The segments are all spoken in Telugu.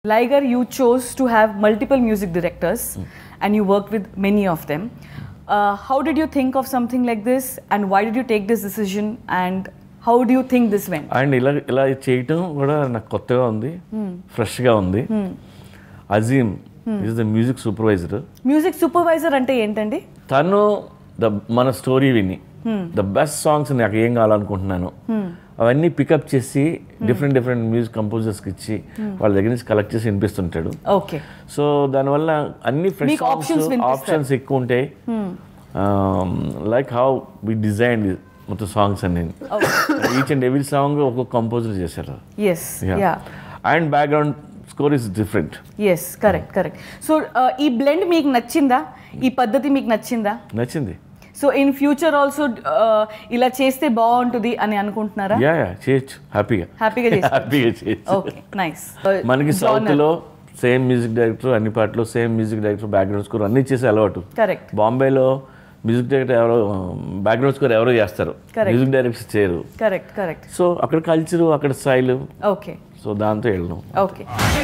Liger, you chose to have multiple music directors and you worked with many of them. Uh, how did you think of something like this and why did you take this decision and how do you think this went? And ఇలా ఇలా చేయటం కూడా నాకు కొత్తగా ఉంది ఫ్రెష్గా ఉంది Azeem is the music supervisor music supervisor అంటే ఏంటండి తను ద మన స్టోరీ విని ద బెస్ట్ సాంగ్స్ నాకు ఏం కావాలనుకుంటున్నాను అవన్నీ పికప్ చేసి డిఫరెంట్ డిఫరెంట్ మ్యూజిక్ కంపోజర్స్కి ఇచ్చి వాళ్ళ దగ్గర నుంచి కలెక్ట్ చేసి వినిపిస్తుంటాడు ఓకే సో దానివల్ల అన్ని ఫ్రెష్ మీకు options సాంగ్స్ వినిపిస్తాయి. ఆప్షన్స్ ఎక్కువ ఉంటాయి లైక్ హౌ వి డిజైన్ మొత్తం సాంగ్స్ అన్ని ఈచ్ అండ్ ఎవ్రీ సాంగ్ ఒక్కొక్క కంపోజర్ చేశారు yes ya and background score is different yes correct correct so ఈ బ్లెండ్ మీకు నచ్చిందా ఈ పద్ధతి మీకు నచ్చిందా నచ్చింది సో ఇన్ ఫ్యూచర్ ఆల్సో ఇలా చేస్తే బాగుంటుంది అని అనుకుంటున్నారా యా యా చేయొచ్చు హ్యాపీగా హ్యాపీగా చేస్తారు హ్యాపీగా చేయొచ్చు ఓకే నైస్ మనకి సౌత్ లో సేమ్ మ్యూజిక్ డైరెక్టర్ అన్ని పాటలు same music director background score అన్ని చేసే అలవాటు కరెక్ట్ బాంబేలో మ్యూజిక్ డైరెక్టర్ ఎవరో బ్యాక్గ్రౌండ్ స్కోర్ ఎవరో చేస్తారు Correct. మ్యూజిక్ డైరెక్టర్ చేయరు కరెక్ట్ కరెక్ట్ సో అక్కడ కల్చర్ అక్కడ స్టైల్ ఓకే సో దాంతో వెళ్ళడం ఓకే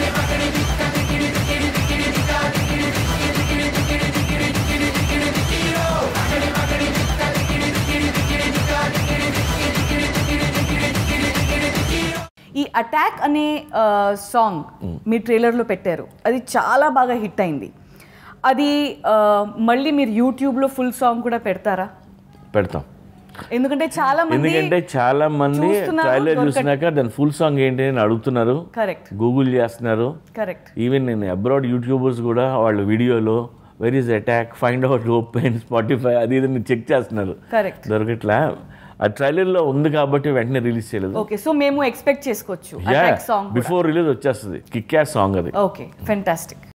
ఈ అటాక్ అనే సాంగ్ మీ ట్రైలర్లో పెట్టారు అది చాలా బాగా హిట్ అయింది అది ఆ, మళ్ళీ మీరు యూట్యూబ్లో ఫుల్ సాంగ్ కూడా పెడతారా పెడతాం ఎందుకంటే చాలా మంది ఎందుకంటే చాలా మంది చూస్తున్నారు, ట్రైలర్ దొరకట్- చూసినాక దాని ఫుల్ సాంగ్ ఏంటి అని అడుగుతున్నారు కరెక్ట్ గూగుల్ చేస్తున్నారు కరెక్ట్ ఈవెన్ నేను అబ్రాడ్ యూట్యూబర్స్ కూడా వాళ్ళ వీడియోలో where is attack find out open Spotify అది ఇది చెక్ చేస్తున్నారు కరెక్ట్ దొరకట్లా ఆ ట్రైలర్లో ఉంది కాబట్టి వెంటనే రిలీజ్ చేయలేదు ఓకే సో మేము ఎక్స్పెక్ట్ చేసుకోవచ్చు అటాక్ సాంగ్ బిఫోర్ రిలీజ్ వచ్చేస్తుంది కిక్ సాంగ్ అది ఓకే ఫెంటాస్టిక్